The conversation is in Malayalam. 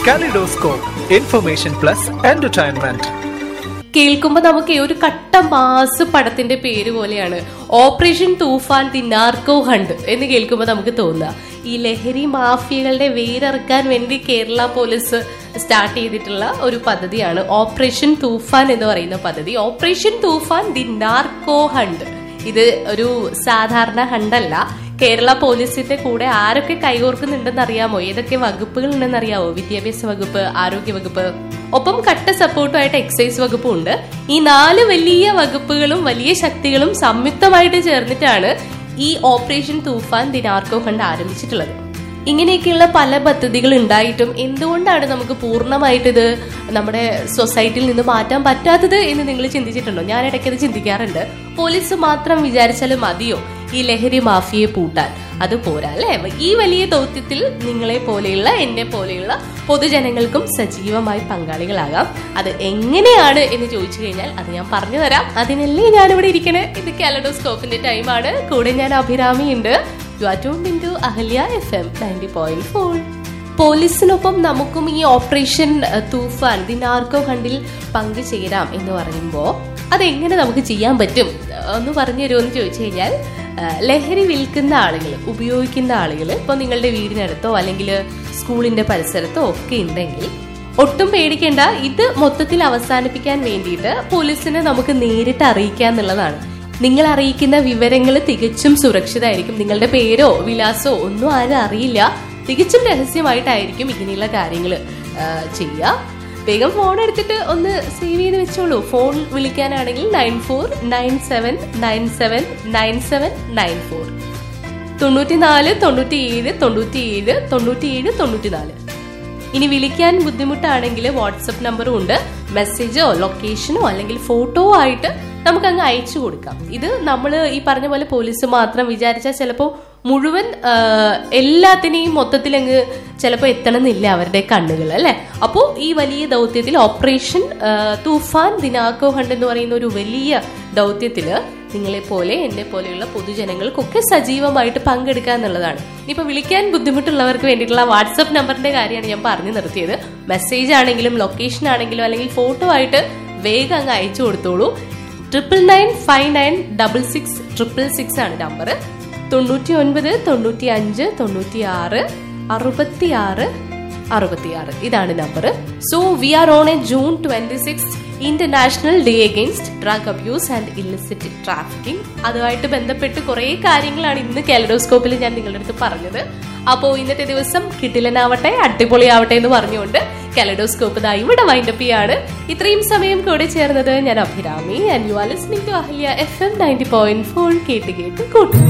കലിഡോസ്കോപ്പ് ഇൻഫർമേഷൻ പ്ലസ് എന്റർടൈൻമെന്റ് കേൾക്കുമ്പോൾ നമുക്ക് ഒരു കട്ട മാസ് പടത്തിന്റെ പേര് പോലെയാണ് operation Toofan the narco hunt എന്ന് കേൾക്കുമ്പോൾ നമുക്ക് തോന്നുക ഈ ലഹരി മാഫിയകളുടെ വേരറക്കാൻ വേണ്ടി കേരള പോലീസ് സ്റ്റാർട്ട് ചെയ്തിട്ടുള്ള ഒരു പദ്ധതിയാണ് ഓപ്പറേഷൻ തൂഫാൻ എന്ന് പറയുന്ന പദ്ധതി operation Toofan the narco hunt ഇത് ഒരു സാധാരണ ഹണ്ടല്ല കേരള പോലീസിന്റെ കൂടെ ആരൊക്കെ കൈകോർക്കുന്നുണ്ടെന്ന് അറിയാമോ ഏതൊക്കെ വകുപ്പുകൾ ഉണ്ടെന്ന് അറിയാമോ വിദ്യാഭ്യാസ വകുപ്പ് ആരോഗ്യ വകുപ്പ് ഒപ്പം കട്ട സപ്പോർട്ടുമായിട്ട് എക്സൈസ് വകുപ്പും ഉണ്ട് ഈ നാല് വലിയ വകുപ്പുകളും വലിയ ശക്തികളും സംയുക്തമായിട്ട് ചേർന്നിട്ടാണ് ഈ ഓപ്പറേഷൻ തൂഫാൻ ദിനാർക്കോ ഫണ്ട് ആരംഭിച്ചിട്ടുള്ളത് ഇങ്ങനെയൊക്കെയുള്ള പല പദ്ധതികൾ ഉണ്ടായിട്ടും എന്തുകൊണ്ടാണ് നമുക്ക് പൂർണ്ണമായിട്ട് ഇത് നമ്മുടെ സൊസൈറ്റിയിൽ നിന്ന് മാറ്റാൻ പറ്റാത്തത് എന്ന് നിങ്ങൾ ചിന്തിച്ചിട്ടുണ്ടോ ഞാൻ ഇടയ്ക്കത് ചിന്തിക്കാറുണ്ട് പോലീസ് മാത്രം വിചാരിച്ചാൽ മതിയോ ഈ ലഹരി മാഫിയെ പൂട്ടാൻ അത് പോരാ അല്ലേ ഈ വലിയ ദൗത്യത്തിൽ നിങ്ങളെ പോലെയുള്ള എന്നെ പോലെയുള്ള പൊതുജനങ്ങൾക്കും സജീവമായി പങ്കാളികളാകാം അത് എങ്ങനെയാണ് എന്ന് ചോദിച്ചു കഴിഞ്ഞാൽ അത് ഞാൻ പറഞ്ഞു തരാം അതിനല്ലേ ഞാനിവിടെ ഇരിക്കണേ ഇത് കാലഡോസ്കോപ്പിന്റെ ടൈമാണ് കൂടെ ഞാൻ അഭിരാമിയുണ്ട് you are tuned in to Ahalya FM ninety point four ഫോർ പോലീസിനൊപ്പം നമുക്കും ഈ ഓപ്പറേഷൻ അഹ്, തൂഫാൻ ദിനാർക്കോ ഹണ്ടിൽ പങ്കുചേരാം എന്ന് പറയുമ്പോൾ അതെങ്ങനെ നമുക്ക് ചെയ്യാൻ പറ്റും ഒന്ന് പറഞ്ഞു തരുമോ എന്ന് ചോദിച്ചു കഴിഞ്ഞാൽ അഹ്, ലഹരി വിൽക്കുന്ന ആളുകൾ ഉപയോഗിക്കുന്ന ആളുകൾ ഇപ്പോൾ നിങ്ങളുടെ വീടിനടുത്തോ അല്ലെങ്കിൽ സ്കൂളിന്റെ പരിസരത്തോ ഒക്കെ ഉണ്ടെങ്കിൽ ഒട്ടും പേടിക്കേണ്ട ഇത് മൊത്തത്തിൽ അവസാനിപ്പിക്കാൻ വേണ്ടിയിട്ട് പോലീസിനെ നമുക്ക് നേരിട്ട് അറിയിക്കുക എന്നുള്ളതാണ് നിങ്ങൾ അറിയിക്കുന്ന വിവരങ്ങൾ തികച്ചും സുരക്ഷിതമായിരിക്കും നിങ്ങളുടെ പേരോ വിലാസോ ഒന്നും ആരും അറിയില്ല തികച്ചും രഹസ്യമായിട്ടായിരിക്കും ഇങ്ങനെയുള്ള കാര്യങ്ങൾ ചെയ്യുക വേഗം ഫോൺ എടുത്തിട്ട് ഒന്ന് സേവ് ചെയ്ത് വെച്ചോളൂ ഫോൺ വിളിക്കാനാണെങ്കിൽ nine four nine seven nine seven nine seven nine four തൊണ്ണൂറ്റിനാല് തൊണ്ണൂറ്റിയേഴ് തൊണ്ണൂറ്റിയേഴ് തൊണ്ണൂറ്റിയേഴ് തൊണ്ണൂറ്റിനാല് ഇനി വിളിക്കാൻ ബുദ്ധിമുട്ടാണെങ്കിൽ വാട്സപ്പ് നമ്പറും ഉണ്ട് മെസ്സേജോ ലൊക്കേഷനോ അല്ലെങ്കിൽ ഫോട്ടോ ആയിട്ട് നമുക്ക് അങ്ങ് അയച്ചു കൊടുക്കാം ഇത് നമ്മൾ ഈ പറഞ്ഞ പോലെ പോലീസ് മാത്രം വിചാരിച്ചാൽ ചിലപ്പോൾ മുഴുവൻ ആ, എല്ലാത്തിനെയും മൊത്തത്തിൽ അങ്ങ് ചിലപ്പോൾ എത്തണമെന്നില്ല അവരുടെ കണ്ണുകൾ അല്ലെ അപ്പോൾ ഈ വലിയ ദൗത്യത്തിൽ ഓപ്പറേഷൻ ആ, തൂഫാൻ ദിനാക്കോ ഹണ്ട് എന്ന് പറയുന്ന ഒരു വലിയ ദൗത്യത്തില് നിങ്ങളെ പോലെ എന്നെ പോലെയുള്ള പൊതുജനങ്ങൾക്കൊക്കെ സജീവമായിട്ട് പങ്കെടുക്കുക എന്നുള്ളതാണ് ഇനിയിപ്പോൾ വിളിക്കാൻ ബുദ്ധിമുട്ടുള്ളവർക്ക് വേണ്ടിയിട്ടുള്ള വാട്സപ്പ് നമ്പറിന്റെ കാര്യമാണ് ഞാൻ പറഞ്ഞു നിർത്തിയത് മെസ്സേജ് ആണെങ്കിലും ലൊക്കേഷൻ ആണെങ്കിലും അല്ലെങ്കിൽ ഫോട്ടോ ആയിട്ട് വേഗം അങ്ങ് അയച്ചു കൊടുത്തോളൂ triple nine five nine double six triple six ആണ് നമ്പർ തൊണ്ണൂറ്റി ഒൻപത് തൊണ്ണൂറ്റി അഞ്ച് തൊണ്ണൂറ്റി ആറ് അറുപത്തി ആറ് അറുപത്തിയാറ് ഇതാണ് number so we are on a June twenty six International Day Against Drug Abuse and Illicit Trafficking അതുമായിട്ട് ബന്ധപ്പെട്ട് കുറേ കാര്യങ്ങളാണ് ഇന്ന് കാലഡോസ്കോപ്പിൽ ഞാൻ നിങ്ങളുടെ അടുത്ത് പറഞ്ഞത് അപ്പോൾ ഇന്നത്തെ ദിവസം കിടിലനാവട്ടെ അടിപൊളിയാവട്ടെ എന്ന് പറഞ്ഞുകൊണ്ട് കാലഡോസ്കോപ്പ് ദാ ഇവിടെ വൈൻഡപ്പ് ചെയ്യാണ് ഇത്രയും സമയം കൂടെ ചേർന്നത് ഞാൻ Abhirami and you are listening to Ahalya FM ninety point four ഫോർ കേട്ട് കേട്ട് കൂട്ടും